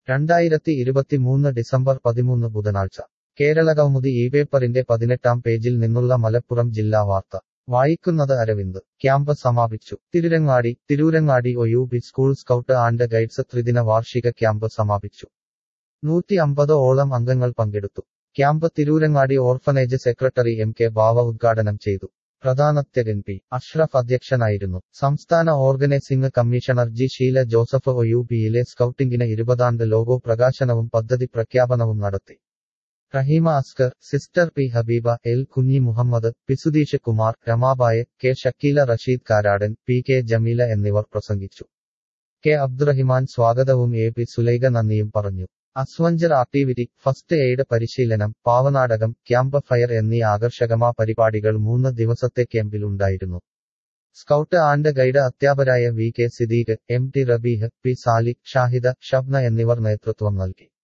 രണ്ടായിരത്തി ഇരുപത്തിമൂന്ന് ഡിസംബർ പതിമൂന്ന് ബുധനാഴ്ച കേരളകൗമുദി ഈ പേപ്പറിന്റെ പതിനെട്ടാം പേജിൽ നിന്നുള്ള മലപ്പുറം ജില്ലാ വാർത്ത വായിക്കുന്നത് അരവിന്ദ് ക്യാമ്പ് സമാപിച്ചു Tirurangadi Tirurangadi O U P school scout and guides ത്രിദിന വാർഷിക ക്യാമ്പ് സമാപിച്ചു നൂറ്റി അമ്പത് ഓളം അംഗങ്ങൾ പങ്കെടുത്തു camp Tirurangadi orphanage secretary M K Bava ഉദ്ഘാടനം ചെയ്തു പ്രധാനത്യൻ പി അഷ്റഫ് അധ്യക്ഷനായിരുന്നു സംസ്ഥാന organising commissioner G Sheela Joseph O U പിയിലെ സ്കൗട്ടിംഗിന് ഇരുപതാണ്ട് ലോഗോ പ്രകാശനവും പദ്ധതി പ്രഖ്യാപനവും നടത്തി Raheema Askar sister P Habeeba L Kunhi Muhammad P Sudheesh Kumar Ramabai K Shakeela Rasheed Karadan P K Jameela എന്നിവർ പ്രസംഗിച്ചു കെ അബ്ദുറഹിമാൻ സ്വാഗതവും എ പി സുലൈഖ നന്ദിയും പറഞ്ഞു അസ്വഞ്ചർ ആക്ടിവിറ്റി ഫസ്റ്റ് എയ്ഡ് പരിശീലനം പാവനാടകം ക്യാമ്പ് ഫയർ എന്നീ ആകർഷകമാ പരിപാടികൾ മൂന്ന് ദിവസത്തെ ക്യാമ്പിലുണ്ടായിരുന്നു സ്കൗട്ട് ആൻഡ് ഗൈഡ് അധ്യാപകരായ V K Siddique M T Rabeeh P Saliq Shahida Shabna എന്നിവർ നേതൃത്വം നൽകി